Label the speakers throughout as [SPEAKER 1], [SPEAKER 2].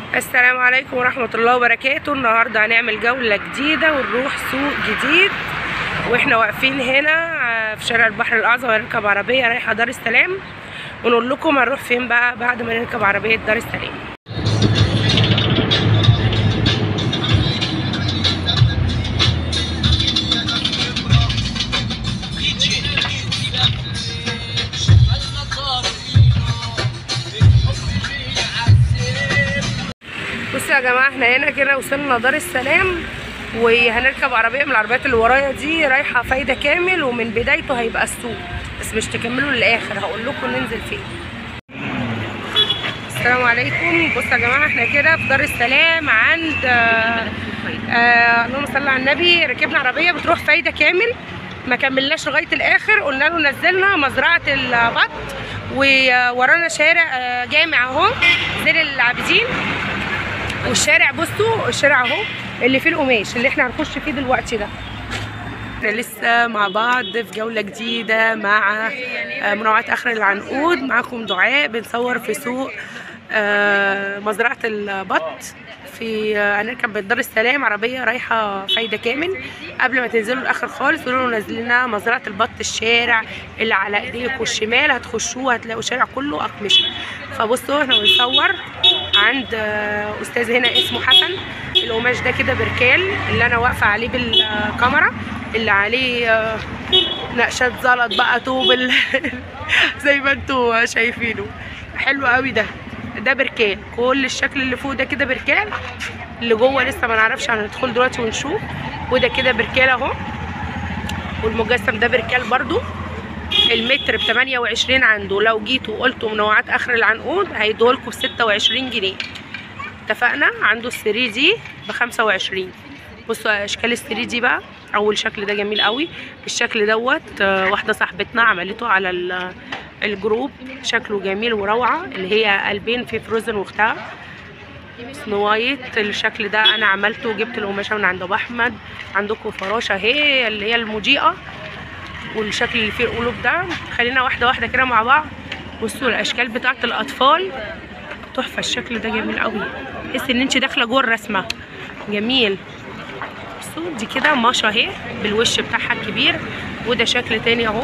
[SPEAKER 1] السلام عليكم ورحمة الله وبركاته النهاردة هنعمل جولة جديدة ونروح سوق جديد واحنا واقفين هنا آه، في شارع البحر الأعظم هنركب عربية رايحة دار السلام ونقول لكم هنروح فين بقى بعد ما نركب عربية دار السلام بصوا يا جماعة احنا هنا كده وصلنا دار السلام وهنركب عربية من العربيات اللي ورايا دي رايحة فايدة كامل ومن بدايته هيبقى السوق بس مش تكملوا للآخر هقول لكم ننزل فين السلام عليكم بصوا يا جماعة احنا كده في دار السلام عند آه، آه اللهم صل على النبي ركبنا عربية بتروح فايدة كامل ما كملناش لغاية الآخر قلنا له نزلنا مزرعة البط وورانا شارع آه، جامع اهو زين العابدين والشارع بصوا الشارع اهو اللي فيه القماش اللي احنا هنخش فيه دلوقتي ده احنا لسه مع بعض في جولة جديدة مع آه، منوعات اخر العنقود معاكم دعاء بنصور في سوق آه، مزرعة البط في آه، هنركب من دار السلام عربية رايحة فايدة كامل قبل ما تنزلوا الاخر خالص قولوا له نازلين مزرعة البط الشارع اللي على ايديكم الشمال هتخشوه هتلاقوا الشارع كله اقمشة فبصوا احنا بنصور عند آه، استاذ هنا اسمه حسن القماش ده كده بركال اللي انا واقفه عليه بالكاميرا اللي عليه آه، نقشات زلط بقى طوب ال- زي ما انتوا شايفينه حلو قوي ده ده بركال كل الشكل اللي فوق ده كده بركال اللي جوه لسه ما نعرفش هندخل دلوقتي ونشوف وده كده بركال اهو والمجسم ده بركال برضو المتر ب 28 عنده لو جيتوا وقلتوا منوعات اخر العنقود هيدوهولكوا ب 26 جنيه اتفقنا عنده ال 3 دي ب 25 بصوا اشكال ال 3 دي بقى اول شكل ده جميل قوي الشكل دوت آه، واحده صاحبتنا عملته على ال- الجروب شكله جميل وروعه اللي هي قلبين في فروزن واختها سنو وايت الشكل ده انا عملته وجبت القماشه من عند ابو احمد عندكم فراشه اهي اللي هي المضيئه والشكل اللي فيه القلوب ده خلينا واحده واحده كده مع بعض بصوا الاشكال بتاعه الاطفال تحفه الشكل ده جميل قوي تحس ان انت داخله جوه الرسمه جميل بصوا دي كده ماشا اهي بالوش بتاعها الكبير وده شكل تاني اهو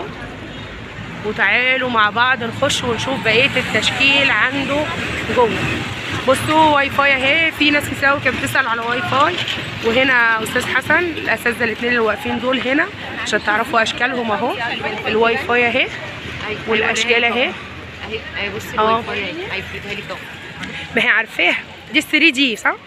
[SPEAKER 1] وتعالوا مع بعض نخش ونشوف بقيه التشكيل عنده جوه بصوا واي فاي اهي في ناس كتير قوي كانت بتسال على واي فاي وهنا استاذ حسن الاساتذه الاثنين اللي واقفين دول هنا عشان تعرفوا اشكالهم اهو الواي فاي اهي والاشكال اهي
[SPEAKER 2] اهي اهي بصي
[SPEAKER 1] اه.
[SPEAKER 2] الواي فاي اهي هيفردها لك اهو
[SPEAKER 1] ما هي عارفاها دي 3 دي صح؟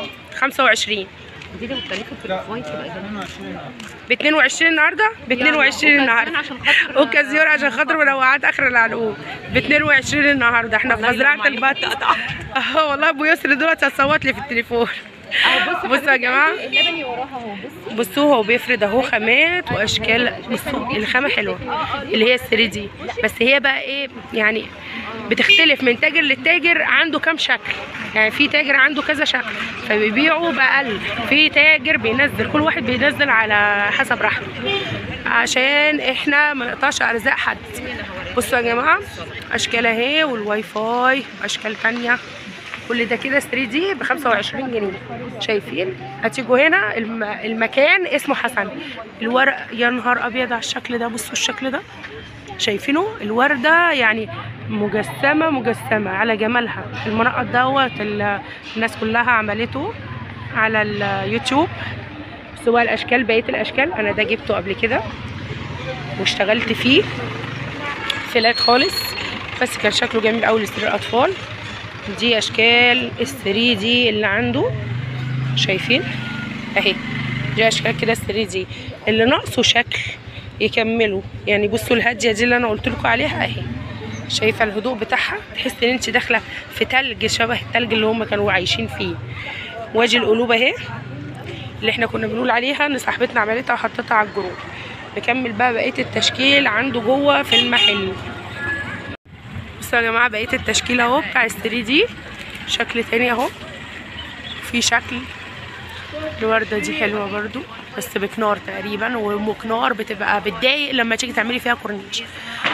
[SPEAKER 1] 25
[SPEAKER 2] دي لو اتكلفت في الواي تبقى جميله
[SPEAKER 1] ب 22 النهارده ب 22 النهارده
[SPEAKER 2] عشان خاطر
[SPEAKER 1] اوكازيون عشان خاطر منوعات اخر العنقود ب 22 النهارده احنا في
[SPEAKER 2] والله
[SPEAKER 1] مزرعه
[SPEAKER 2] لو معايا
[SPEAKER 1] البط اه والله ابو يسر دلوقتي هتصوت لي في التليفون بصوا يا جماعه
[SPEAKER 2] اللبني وراها اهو بصي
[SPEAKER 1] بصوا هو بيفرد اهو خامات واشكال بصوا الخامه حلوه اللي هي ال 3 دي بس هي بقى ايه يعني بتختلف من تاجر للتاجر عنده كام شكل يعني في تاجر عنده كذا شكل فبيبيعوا باقل في تاجر بينزل كل واحد بينزل على حسب راحته عشان احنا ما نقطعش ارزاق حد بصوا يا جماعه اشكال اهي والواي فاي اشكال تانية كل ده كده 3 دي ب 25 جنيه شايفين هتيجوا هنا الم... المكان اسمه حسن الورق يا نهار ابيض على الشكل ده بصوا الشكل ده شايفينه الورده يعني مجسمه مجسمه على جمالها المنقط دوت ال- الناس كلها عملته على اليوتيوب سواء الاشكال بقيه الاشكال انا ده جبته قبل كده واشتغلت فيه فلات خالص بس كان شكله جميل قوي لسرير الاطفال دي اشكال الثري دي اللي عنده شايفين اهي دي اشكال كده الثري دي اللي ناقصه شكل يكملوا يعني بصوا الهاديه دي اللي انا قلت لكم عليها اهي شايفه الهدوء بتاعها تحس ان انت داخله في تلج شبه التلج اللي هم كانوا عايشين فيه واجي القلوب اهي اللي احنا كنا بنقول عليها ان صاحبتنا عملتها وحطتها على الجروب نكمل بقى بقيه التشكيل عنده جوه في المحل بصوا يا جماعه بقيه التشكيل اهو بتاع ال 3 دي شكل تاني اهو في شكل الورده دي حلوه برضو بس بكنار تقريبا ومكنار بتبقى بتضايق لما تيجي تعملي فيها كورنيش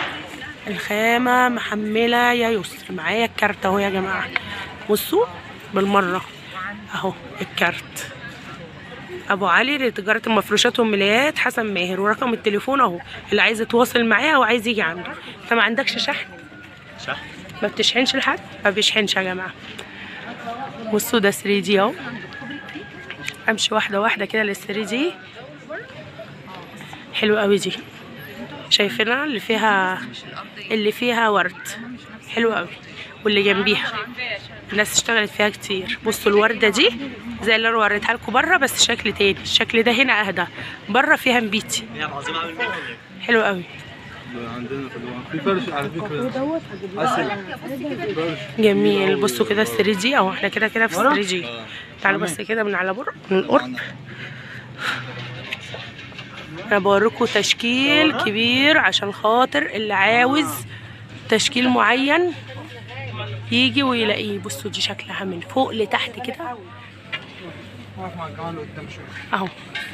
[SPEAKER 1] الخامه محمله يا يسر معايا الكارت اهو يا جماعه بصوا بالمره اهو الكارت ابو علي لتجاره المفروشات والملايات حسن ماهر ورقم التليفون اهو اللي عايز يتواصل معاه او عايز يجي عنده انت ما عندكش شحن
[SPEAKER 3] صح
[SPEAKER 1] ما بتشحنش لحد ما بيشحنش يا جماعه بصوا ده 3 دي اهو امشي واحده واحده كده لل 3 دي حلوه قوي دي شايفينها اللي فيها اللي فيها ورد حلوه قوي واللي جنبيها الناس اشتغلت فيها كتير بصوا الورده دي زي اللي انا وريتها لكم بره بس شكل تاني الشكل ده هنا اهدى بره فيها نبيتي
[SPEAKER 3] هي العظيمه عامل منها
[SPEAKER 1] حلو قوي
[SPEAKER 4] عندنا في الوان في فرش على فكره عسل فرش
[SPEAKER 1] جميل بصوا كده 3 دي اهو احنا كده كده في 3 دي تعالوا بس كده من على بر من القرب انا بوريكم تشكيل كبير عشان خاطر اللي عاوز تشكيل معين يجي ويلاقيه بصوا دي شكلها من فوق لتحت كده
[SPEAKER 4] واقف مع الجمال قدام شويه
[SPEAKER 1] اهو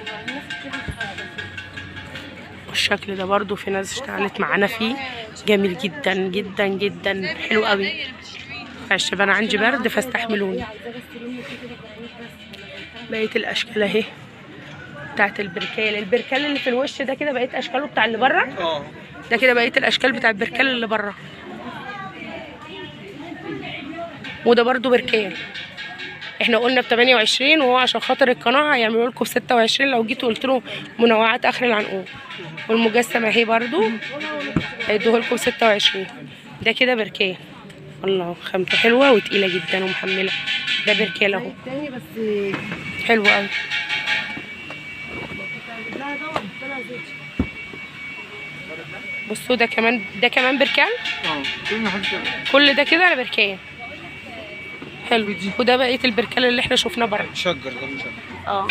[SPEAKER 1] الشكل ده برضو في ناس اشتغلت معانا فيه جميل جدا جدا جدا حلو قوي فالشباب انا عندي برد فاستحملوني بقيه الاشكال اهي بتاعت البركال البركال اللي في الوش ده كده بقيت اشكاله بتاع اللي بره
[SPEAKER 4] اه
[SPEAKER 1] ده كده بقيه الاشكال بتاع البركال اللي بره وده برضو بركال احنا قلنا ب 28 وهو عشان خاطر القناعه هيعملوا لكم ب 26 لو جيتوا قلت له منوعات اخر العنقود والمجسمه اهي برضو هيدوه لكم 26 ده كده بركال الله خامته حلوه وتقيله جدا ومحمله ده بركال اهو حلو قوي بصوا ده كمان ده كمان بركان
[SPEAKER 4] اه كل حاجه كده.
[SPEAKER 1] كل ده كده بركان حلو وده بقيه البركان اللي احنا شفناه بره
[SPEAKER 4] مشجر ده مشجر
[SPEAKER 1] اه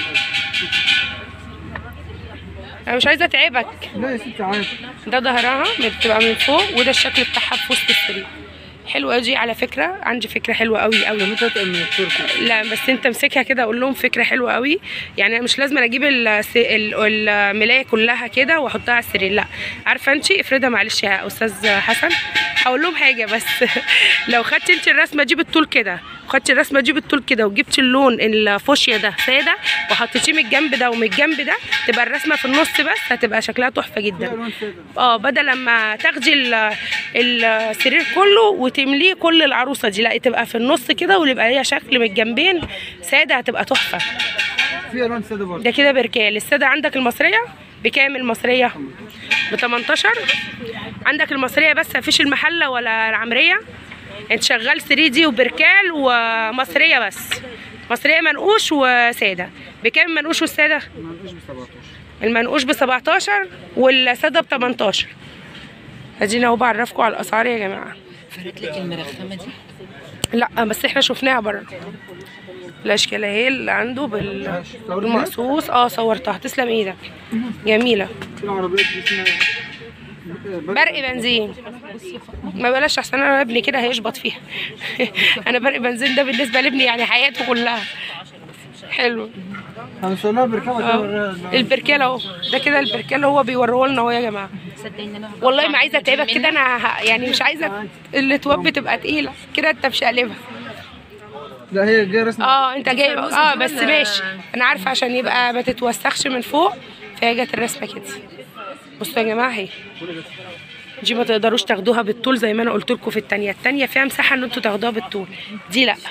[SPEAKER 1] انا مش عايزه اتعبك
[SPEAKER 4] لا يا ستي عادي
[SPEAKER 1] ده ظهرها بتبقى من فوق وده الشكل بتاعها في وسط السرير حلوه دي على فكره عندي فكره حلوه قوي قوي
[SPEAKER 4] متى تقل من التركي
[SPEAKER 1] لا بس انت امسكها كده اقول لهم فكره حلوه قوي يعني انا مش لازم اجيب الس- ال- الملايه كلها كده واحطها على السرير لا عارفه انت افردها معلش يا استاذ حسن هقول لهم حاجه بس لو خدت انت الرسمه دي بالطول كده وخدت الرسمه دي بالطول كده وجبت اللون الفوشيا ده ساده وحطيتيه من الجنب ده ومن الجنب ده تبقى الرسمه في النص بس هتبقى شكلها تحفه جدا
[SPEAKER 4] الوان ساده
[SPEAKER 1] اه بدل لما تاخدي ال- السرير كله وتمليه كل العروسه دي لا تبقى في النص كده ويبقى ليها شكل من الجنبين ساده هتبقى تحفه
[SPEAKER 4] في الوان ساده برضه
[SPEAKER 1] ده كده بركال الساده عندك المصريه بكام المصريه ب 18 عندك المصريه بس مفيش المحله ولا العمريه انت شغال 3 دي وبركال ومصريه بس مصريه منقوش وساده بكام المنقوش والساده
[SPEAKER 4] ما عنديش ب 17
[SPEAKER 1] المنقوش ب 17 والساده ب 18 ادينا اهو بعرفكم على الاسعار يا جماعه
[SPEAKER 2] فرقت لك المرخمه دي
[SPEAKER 1] لا بس احنا شفناها بره الاشكال اهي اللي عنده بال- بالمقصوص اه صورتها تسلم ايدك جميله
[SPEAKER 4] في عربيات دي اسمها
[SPEAKER 1] برق بنزين ما بلاش احسن انا ابني كده هيشبط فيها انا برق بنزين ده بالنسبه لابني يعني حياته كلها حلو
[SPEAKER 4] انا مش لها بركبه كده
[SPEAKER 1] اه
[SPEAKER 4] وريها
[SPEAKER 1] البركال اهو ده كده البركال هو بيوريه لنا اهو يا جماعه
[SPEAKER 2] صدقني ان انا
[SPEAKER 1] والله ما عايزه اتعبك كده انا ه- يعني مش عايزه الاتواب بتبقى تقيله كده انت مش قلبها
[SPEAKER 4] لا هي جايه رسمه
[SPEAKER 1] اه انت جايب اه بس ماشي انا عارفه عشان يبقى ما تتوسخش من فوق فهي جت الرسمه كده بصوا يا جماعه اهي دي ما تقدروش تاخدوها بالطول زي ما انا قلت لكم في التانية التانية فيها مساحه ان انتوا تاخدوها بالطول دي لا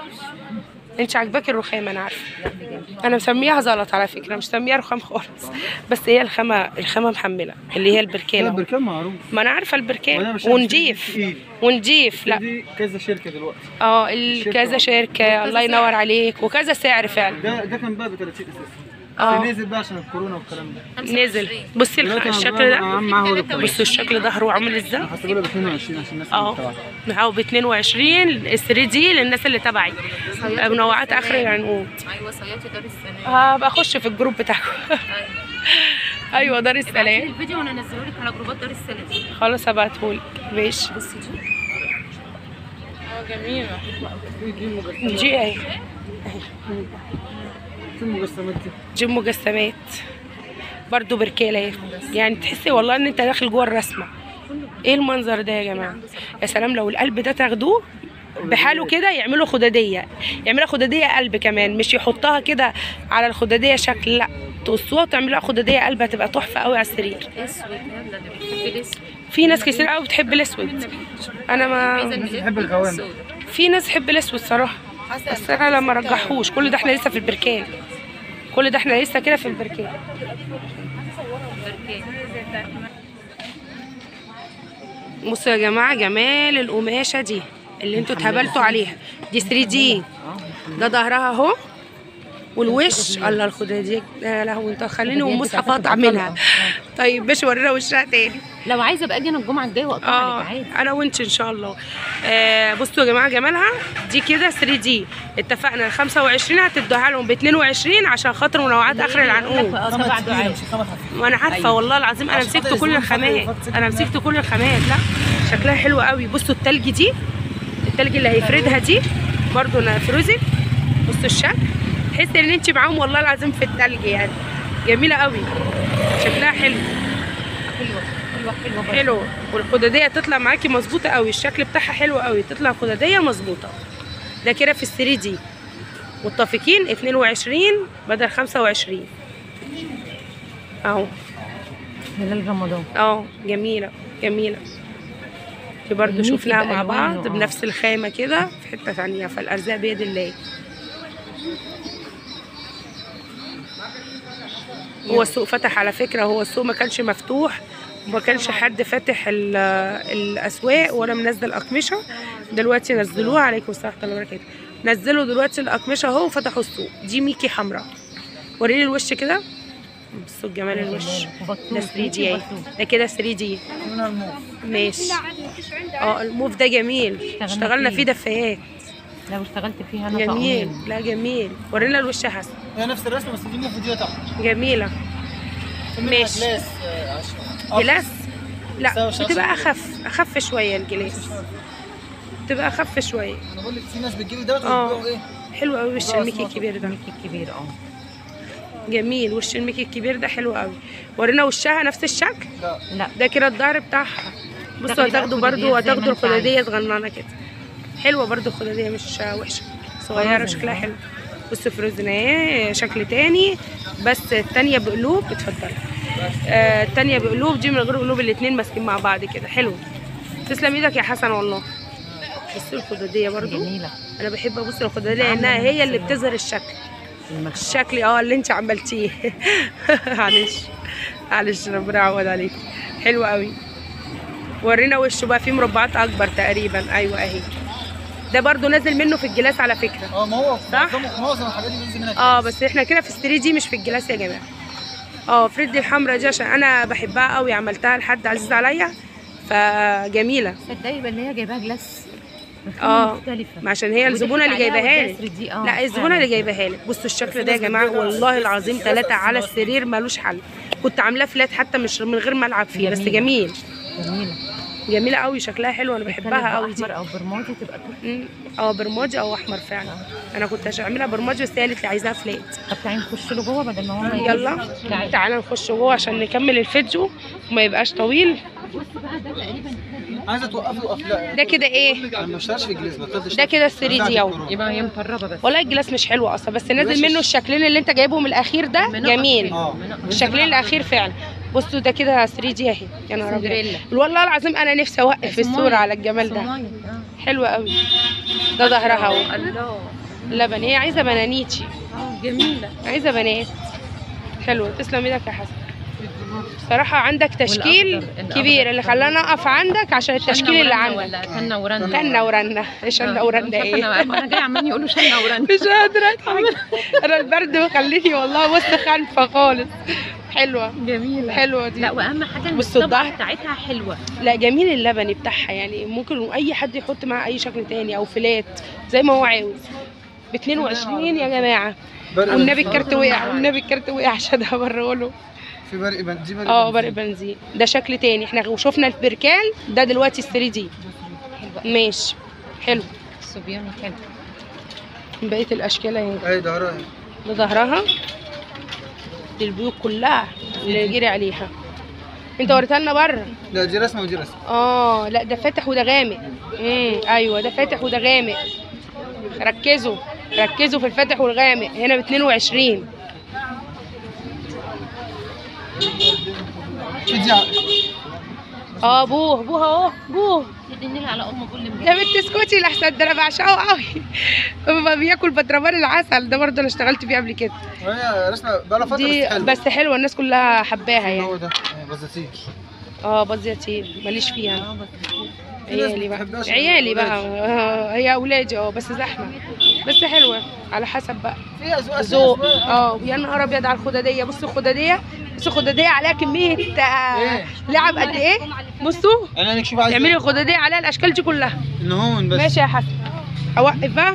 [SPEAKER 1] انت عاجباك الرخام انا عارفه انا مسميها زلط على فكره مش مسميها رخام خالص بس هي الخامه الخامه محمله اللي هي البركان
[SPEAKER 4] لا
[SPEAKER 1] اهو.
[SPEAKER 4] بركان معروف
[SPEAKER 1] ما انا عارفه
[SPEAKER 4] وأنا
[SPEAKER 1] البركان
[SPEAKER 4] مش عارف
[SPEAKER 1] ونجيف
[SPEAKER 4] تقيل.
[SPEAKER 1] ونجيف لا
[SPEAKER 4] دي كذا شركه دلوقتي
[SPEAKER 1] اه ال- كذا شركه الله ينور عليك وكذا سعر فعلا
[SPEAKER 4] ده ده كان بقى ب 30 اساسا
[SPEAKER 1] اه.
[SPEAKER 4] بس نزل بقى عشان الكورونا والكلام ده
[SPEAKER 1] نزل بصي الخ-
[SPEAKER 4] دلوقتي أنا
[SPEAKER 1] الشكل
[SPEAKER 4] بقى
[SPEAKER 1] ده
[SPEAKER 4] عم معاه هو ده
[SPEAKER 1] بصوا الشكل ظهره عامل ازاي
[SPEAKER 4] حسبوا له ب 22 عشان الناس
[SPEAKER 1] اهو
[SPEAKER 4] اللي تبعها
[SPEAKER 1] معاه ب 22 ال 3 دي للناس اللي تبعي منوعات اخر العنقود
[SPEAKER 2] ايوه صيادتي دار السلام
[SPEAKER 1] هبقى اخش في الجروب بتاعكم ايوه دار
[SPEAKER 2] ابعتي
[SPEAKER 1] السلام
[SPEAKER 2] الفيديو وانا انزله لك على جروبات دار السلام
[SPEAKER 1] خلاص هبعتهولك ماشي
[SPEAKER 2] بصي دي
[SPEAKER 4] في دي مجسمات
[SPEAKER 1] دي اهي
[SPEAKER 4] في المجسمات دي
[SPEAKER 1] دي مجسمات برضو بركاله اهي يعني تحسي والله ان انت داخل جوه الرسمه ايه المنظر ده يا جماعه يا سلام لو القلب ده تاخدوه بحاله كده يعملوا خداديه يعملها خداديه قلب كمان مش يحطها كده على الخداديه شكل لا تقصوها وتعملوها خداديه قلب هتبقى تحفه قوي على السرير
[SPEAKER 2] اسود يلا ده بتحب الاسود
[SPEAKER 1] في ناس كتير قوي بتحب الاسود انا
[SPEAKER 2] عايزه
[SPEAKER 1] ما
[SPEAKER 2] الملاية
[SPEAKER 4] بتحب الغوامق.
[SPEAKER 2] السوداء.
[SPEAKER 1] في ناس تحب الاسود صراحه بس انا لما رجحوش كل ده احنا لسه في البركان كل ده احنا لسه كده في البركان
[SPEAKER 2] بركان.
[SPEAKER 1] بصوا يا جماعه جمال القماشه دي اللي انتوا اتهبلتوا عليها دي 3 دي ده ظهرها اهو والوش الله الخداديه دي يا لهوي انتوا خليني ومصحف اقطع منها طيب باش ورينا وشها تاني
[SPEAKER 2] لو عايزه ابقى اجي انا الجمعه الجايه واقطع
[SPEAKER 1] اه
[SPEAKER 2] لك عادي
[SPEAKER 1] انا وانت ان شاء الله آه بصوا يا جماعه جمالها دي كده 3 دي اتفقنا ال 25 هتدوها لهم ب 22 عشان خاطر منوعات اخر العنقود
[SPEAKER 2] اه سبع دعاء
[SPEAKER 1] وانا عارفه
[SPEAKER 2] أيوة.
[SPEAKER 1] والله العظيم انا مسكت كل الخامات انا مسكت كل الخامات لا شكلها حلو قوي بصوا التلج دي التلج اللي هيفردها دي برضو انا فروزن بصوا الشكل تحس ان انت معاهم والله العظيم في التلج يعني جميله قوي شكلها حلو
[SPEAKER 2] حلوه حلوه حلوه برضه.
[SPEAKER 1] حلو والخداديه تطلع معاكي مظبوطه قوي الشكل بتاعها حلو قوي تطلع خداديه مظبوطه ده كده في الثري دي متفقين 22 بدل 25 اهو
[SPEAKER 2] هلال رمضان
[SPEAKER 1] اه جميله جميله دي برضو
[SPEAKER 2] الميكي
[SPEAKER 1] شفناها مع
[SPEAKER 2] بألوانه،
[SPEAKER 1] بعض
[SPEAKER 2] آه.
[SPEAKER 1] بنفس الخامه كده في حته ثانيه فالارزاق بيد الله هو السوق فتح على فكره هو السوق ما كانش مفتوح وما كانش حد فاتح ال- الاسواق ولا منزل اقمشه دلوقتي نزلوها عليكم السلام ورحمه الله وبركاته نزلوا دلوقتي الاقمشه اهو وفتحوا السوق دي ميكي حمراء وريني الوش كده بصوا جمال الوش ده 3 دي اهي ده كده 3 دي
[SPEAKER 4] منها الموف
[SPEAKER 1] ماشي اه الموف ده جميل اشتغلنا فيه دفايات
[SPEAKER 2] لو اشتغلت فيها انا
[SPEAKER 1] جميل
[SPEAKER 2] طقمين.
[SPEAKER 1] لا جميل ورينا الوش يا حسن
[SPEAKER 4] هي نفس الرسمه بس دي موف ودي تحت
[SPEAKER 1] جميله
[SPEAKER 4] في منها
[SPEAKER 1] ماشي.
[SPEAKER 4] جلاس آه، عشرة.
[SPEAKER 1] جلاس لا
[SPEAKER 4] سوا شخص
[SPEAKER 1] بتبقى
[SPEAKER 4] كده.
[SPEAKER 1] اخف اخف شويه الجلاس بتبقى اخف شويه
[SPEAKER 4] انا بقول لك في ناس بتجيب دوت
[SPEAKER 1] اه.
[SPEAKER 4] وبتبيعوا ايه
[SPEAKER 1] حلو قوي وش
[SPEAKER 4] بقى
[SPEAKER 1] الميكي
[SPEAKER 4] اسمه
[SPEAKER 1] الكبير ده
[SPEAKER 2] الميكي الكبير اه
[SPEAKER 1] جميل وش الميكي الكبير ده حلو قوي ورينا وشها نفس الشكل
[SPEAKER 4] لا
[SPEAKER 2] لا
[SPEAKER 1] ده كده الظهر بتاعها بصوا
[SPEAKER 2] تاخدي بقى
[SPEAKER 1] هتاخدوا
[SPEAKER 2] خدادية
[SPEAKER 1] برضو
[SPEAKER 2] زي ما
[SPEAKER 1] هتاخدوا
[SPEAKER 2] انت
[SPEAKER 1] الخدادية صغننة كده حلوة برضو الخدادية مش وحشة صغيرة
[SPEAKER 2] فروزن،
[SPEAKER 1] شكلها
[SPEAKER 2] اه.
[SPEAKER 1] حلو بصوا فروزن اهي شكل تاني بس التانية بقلوب اتفضلي آه التانية بقلوب دي من غير قلوب الاتنين ماسكين مع بعض كده حلو تسلم ايدك يا حسن والله بصوا الخدادية برضو
[SPEAKER 2] جميله
[SPEAKER 1] انا بحب ابص الخدادية لانها هي اللي بتظهر الشكل
[SPEAKER 2] المكتوب
[SPEAKER 1] الشكل اه اللي انت عملتيه معلش معلش ربنا يعوض عليك حلو قوي ورينا وشه بقى فيه مربعات اكبر تقريبا ايوه اهي ده برضو نازل منه في الجلاس على فكره
[SPEAKER 4] اه ما هو
[SPEAKER 1] صح؟
[SPEAKER 4] معظم معظم الحاجات دي بينزل منها
[SPEAKER 1] اه بس احنا كده في الستري دي مش في الجلاس يا جماعه اه فريدي الحمرا دي عشان انا بحبها قوي عملتها لحد عزيز عليا فجميله
[SPEAKER 2] تصدقي يبقى اللي هي جايباها جلاس
[SPEAKER 1] اه
[SPEAKER 2] مختلفه
[SPEAKER 1] ما عشان هي الزبونه اللي جايباها لي
[SPEAKER 2] لي اه
[SPEAKER 1] لا الزبونه اللي جايباها لك بصوا الشكل ده يا جماعه والله العظيم ثلاثه على السرير ملوش حل كنت عاملاه فلات حتى مش من غير ما العب فيه بس
[SPEAKER 2] جميلة.
[SPEAKER 1] جميل
[SPEAKER 2] جميله
[SPEAKER 1] جميله قوي شكلها حلو انا بحبها قوي دي
[SPEAKER 2] احمر او برمادي تبقى تحفه
[SPEAKER 1] مم. اه برمادي او احمر فعلا انا كنت هعملها برمادي بس هي قالت لي عايزاها فلات
[SPEAKER 2] طب تعالي نخش له جوه بدل ما هو ما يجيش.
[SPEAKER 1] يلا
[SPEAKER 2] تعالي
[SPEAKER 1] تعالى نخش جوه عشان نكمل الفيديو وما يبقاش طويل
[SPEAKER 4] عايزه توقفي وقف لا
[SPEAKER 1] ده كده ايه
[SPEAKER 4] انا ما اشتغلش في جلاس بطلت
[SPEAKER 1] ده كده 3 دي اهو
[SPEAKER 2] يبقى هي مطربه بس
[SPEAKER 1] والله الجلاس مش حلو اصلا بس نازل منه الشكلين اللي انت جايبهم الاخير ده
[SPEAKER 2] منقط
[SPEAKER 1] جميل
[SPEAKER 2] كده،
[SPEAKER 4] اه.
[SPEAKER 2] منقط.
[SPEAKER 1] الشكلين الاخير فعلا بصوا ده كده 3 دي اهي يا نهار ابيض
[SPEAKER 2] سندريلا.
[SPEAKER 1] والله العظيم انا نفسي اوقف في الصوره على الجمال ده
[SPEAKER 2] صنايع، اه.
[SPEAKER 1] حلو قوي ده ظهرها اهو
[SPEAKER 2] الله
[SPEAKER 1] لبن هي عايزه بنانيتشي
[SPEAKER 2] اه جميله
[SPEAKER 1] عايزه بنات حلو تسلم ايدك يا حسن بصراحه عندك تشكيل
[SPEAKER 2] والأخضر- الأخضر
[SPEAKER 1] كبير اللي خلاني اقف عندك عشان التشكيل اللي عندك
[SPEAKER 2] ولا تنة ورنة
[SPEAKER 1] تنة ورنة ايش تنة ورنة ايه
[SPEAKER 2] انا انا جاي عمالين يقولوا شنة ورنة
[SPEAKER 1] مش قادرة اتحمل انا البرد مخليني والله بص خانفة خالص حلوة
[SPEAKER 2] جميلة
[SPEAKER 1] حلوة دي
[SPEAKER 2] لا واهم حاجة
[SPEAKER 1] بص
[SPEAKER 2] الطبقة
[SPEAKER 1] الظهر.
[SPEAKER 2] بتاعتها حلوة
[SPEAKER 1] لا جميل اللبني بتاعها يعني ممكن اي حد يحط معاه اي شكل تاني او فلات زي ما هو عاوز ب 22 يا جماعه
[SPEAKER 4] برق
[SPEAKER 1] والنبي
[SPEAKER 4] بنزين.
[SPEAKER 1] الكارت وقع والنبي الكارت وقع عشان هبره له
[SPEAKER 4] في برق بنزين برق
[SPEAKER 1] اه برق
[SPEAKER 4] بنزين.
[SPEAKER 1] بنزين ده شكل تاني احنا وشفنا البركال ده دلوقتي 3 دي
[SPEAKER 2] حلوة
[SPEAKER 1] ماشي حلو
[SPEAKER 2] الصبياني حلو
[SPEAKER 1] بقيه الاشكال اهي
[SPEAKER 4] اهي ظهرها اهي.
[SPEAKER 1] ده ظهرها دي البيوت كلها اللي جري عليها انت وريتها لنا بره
[SPEAKER 4] لا دي رسمه ودي رسمه
[SPEAKER 1] اه لا ده فاتح وده غامق امم ايوه ده فاتح وده غامق ركزوا ركزوا في الفاتح والغامق هنا ب 22
[SPEAKER 4] في دي
[SPEAKER 1] اه بوه بوه اهو بوه
[SPEAKER 2] تدني على ام كل مجال
[SPEAKER 1] ده بنت اسكتي لحسن ده انا بعشقه قوي بابا بياكل بطرمان العسل ده برضه انا اشتغلت فيه قبل كده
[SPEAKER 4] وهي رسمه بقى لها فتره
[SPEAKER 1] دي
[SPEAKER 4] بس حلوة.
[SPEAKER 1] بس حلوه الناس كلها حباها يعني
[SPEAKER 4] هو ده بزاتيك
[SPEAKER 1] اه باظ يتيم ماليش فيها
[SPEAKER 4] في ناس
[SPEAKER 1] عيالي بقى
[SPEAKER 4] بتحبهاش
[SPEAKER 1] عيالي بقى
[SPEAKER 4] أولادي.
[SPEAKER 1] آه، هي اولادي اه بس زحمه بس حلوه على حسب بقى
[SPEAKER 4] فيها ذوق
[SPEAKER 1] ذوق اه يا نهار ابيض على الخداديه بصوا الخداديه بصوا الخداديه عليها كميه آه،
[SPEAKER 4] إيه؟
[SPEAKER 1] لعب قد ايه بصوا
[SPEAKER 4] انا نشوف عايز
[SPEAKER 1] اعملي الخداديه عليها الاشكال دي كلها
[SPEAKER 4] ان هون بس
[SPEAKER 1] ماشي يا حسن اوقف بقى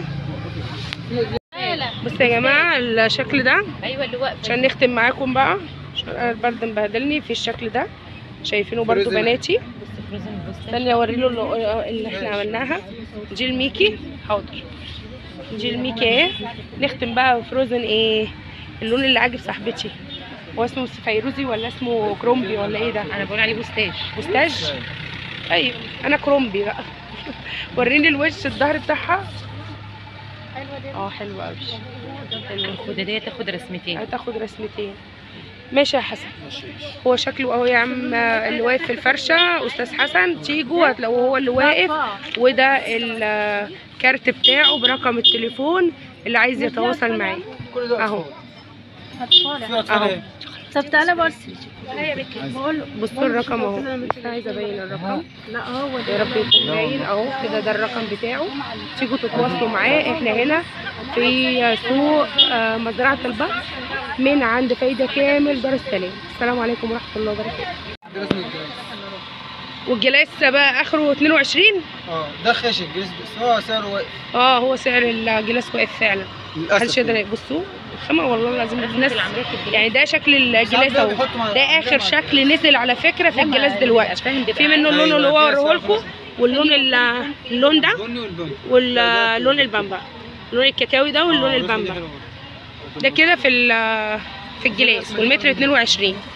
[SPEAKER 1] بصوا يا جماعه الشكل ده
[SPEAKER 2] ايوه اللي واقفه
[SPEAKER 1] عشان نختم معاكم بقى عشان أنا البرد مبهدلني في الشكل ده شايفينه برضو
[SPEAKER 4] فروزن.
[SPEAKER 1] بناتي
[SPEAKER 2] بص فروزن بص
[SPEAKER 1] استني اوري له اللي- اللي احنا عملناها دي الميكي حاضر دي الميكي ايه نختم بقى بفروزن ايه اللون اللي عاجب صاحبتي هو اسمه فيروزي ولا اسمه كرومبي ولا ايه ده
[SPEAKER 2] انا بقول عليه بوستاج
[SPEAKER 1] بوستاج ايوه انا كرومبي بقى وريني الوش الظهر بتاعها اه حلوه قوي حلوه
[SPEAKER 2] الخداديه تاخد رسمتين
[SPEAKER 1] هتاخد رسمتين ماشي يا حسن هو شكله اهو يا عم اللي واقف في الفرشه استاذ حسن تيجوا هتلاقوه هو اللي واقف وده الكارت بتاعه برقم التليفون اللي عايز يتواصل معاه
[SPEAKER 4] كل ده
[SPEAKER 1] اهو
[SPEAKER 4] في اطفال
[SPEAKER 1] اهو
[SPEAKER 4] ايه
[SPEAKER 3] طب تعالى بص
[SPEAKER 1] بصوا الرقم اهو مش عايزه ابين الرقم لا هو يا رب يكون باين اهو كده ده الرقم بتاعه تيجوا تتواصلوا معاه احنا هنا في سوق آه، مزرعه البحر من عند فايده كامل دار السلام السلام عليكم ورحمه الله وبركاته
[SPEAKER 4] دي رسمه الجلاس
[SPEAKER 1] والجلاس بقى اخره 22
[SPEAKER 4] اه ده خشن جلس بس هو سعره واقف
[SPEAKER 1] اه هو سعر الجلاس واقف فعلا محدش
[SPEAKER 4] للاسف
[SPEAKER 1] يقدر بصوا الخامه والله العظيم الناس يعني ده شكل الجلاس
[SPEAKER 4] ساعات بقى
[SPEAKER 1] اهو
[SPEAKER 4] بيحطوا مع-
[SPEAKER 1] ده اخر شكل نزل على فكره في الجلاس دلوقتي في منه اللون
[SPEAKER 4] أيوة،
[SPEAKER 1] اللي هو
[SPEAKER 4] فيها
[SPEAKER 1] وريه لكم
[SPEAKER 4] سعر
[SPEAKER 1] واللون ال- اللون ده
[SPEAKER 4] البني والبني
[SPEAKER 1] واللون البامبا اللون الكاكاوي ده واللون
[SPEAKER 4] آه، الرسمة دي
[SPEAKER 1] البامبا
[SPEAKER 4] حلوة.
[SPEAKER 1] ده كده في ال- في الجلاس والمتر 22